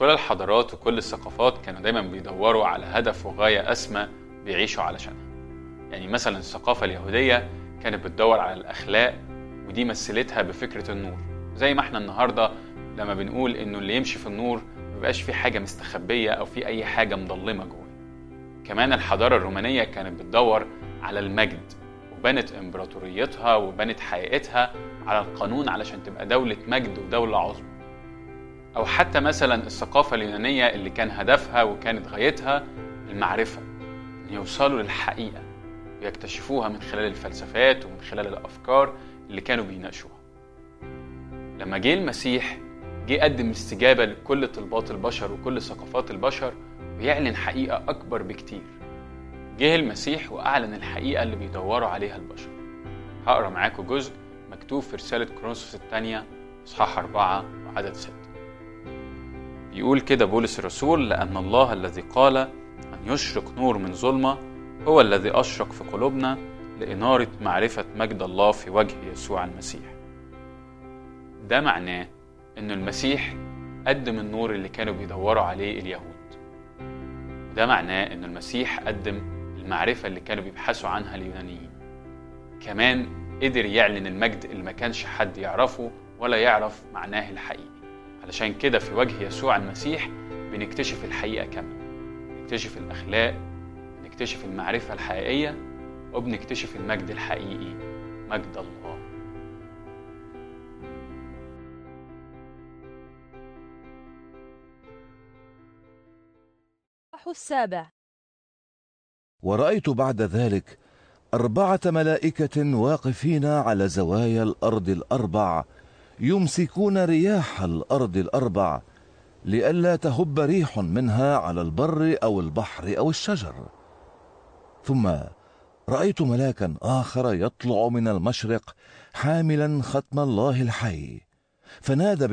كل الحضارات وكل الثقافات كانوا دايما بيدوروا على هدف وغاية أسمى بيعيشوا علشانها يعني مثلا الثقافة اليهودية كانت بتدور على الأخلاق ودي مثلتها بفكرة النور زي ما احنا النهاردة لما بنقول إنه اللي يمشي في النور مبقاش في حاجة مستخبية أو في أي حاجة مضلمة جوه كمان الحضارة الرومانية كانت بتدور على المجد وبنت إمبراطوريتها وبنت حقيقتها على القانون علشان تبقى دولة مجد ودولة عظمى أو حتى مثلا الثقافة اليونانية اللي كان هدفها وكانت غايتها المعرفة إن يوصلوا للحقيقة ويكتشفوها من خلال الفلسفات ومن خلال الأفكار اللي كانوا بيناقشوها لما جه المسيح جه قدم استجابة لكل طلبات البشر وكل ثقافات البشر ويعلن حقيقة أكبر بكتير جه المسيح وأعلن الحقيقة اللي بيدوروا عليها البشر هقرا معاكم جزء مكتوب في رسالة كرونسوس الثانية إصحاح أربعة وعدد ستة يقول كده بولس الرسول لأن الله الذي قال أن يشرق نور من ظلمة هو الذي أشرق في قلوبنا لإنارة معرفة مجد الله في وجه يسوع المسيح ده معناه إن المسيح قدم النور اللي كانوا بيدوروا عليه اليهود وده معناه إن المسيح قدم المعرفة اللي كانوا بيبحثوا عنها اليونانيين كمان قدر يعلن المجد اللي ما كانش حد يعرفه ولا يعرف معناه الحقيقي علشان كده في وجه يسوع المسيح بنكتشف الحقيقة كاملة بنكتشف الأخلاق بنكتشف المعرفة الحقيقية وبنكتشف المجد الحقيقي مجد الله السابع ورأيت بعد ذلك أربعة ملائكة واقفين على زوايا الأرض الأربع يمسكون رياح الأرض الأربع لئلا تهب ريح منها على البر أو البحر أو الشجر ثم رأيت ملاكا آخر يطلع من المشرق حاملا ختم الله الحي فنادى